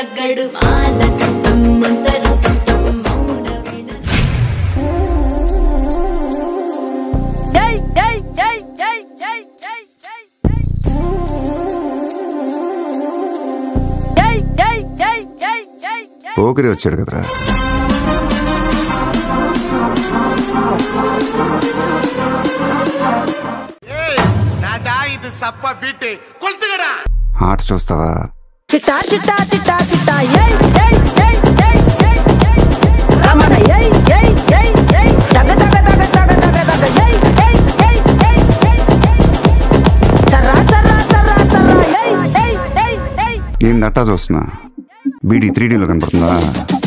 రగ్గడు మాలటం మంతరం టం మౌన విన పోకిరి వచ్చాడు కదరా నాడా ఇది సప్ప బీటే కొల్తుగడా ఆట చూస్తావా చిట్టా చిట్టా చిట్టా చిట్టా ఏయ్ ఏయ్ ఏయ్ ఏయ్ ఏయ్ ఏయ్ రమణ ఏయ్ ఏయ్ ఏయ్ ఏయ్ దగ దగ దగ దగ దగ దగ ఏయ్ ఏయ్ ఏయ్ ఏయ్ ఏయ్ చర్రా చర్రా చర్రా చర్రా ఏయ్ ఏయ్ ఏయ్ ఏయ్ ఏంది అట్టా చూస్తున్నా బీడీ త్రీ డీలో కనపడుతుందా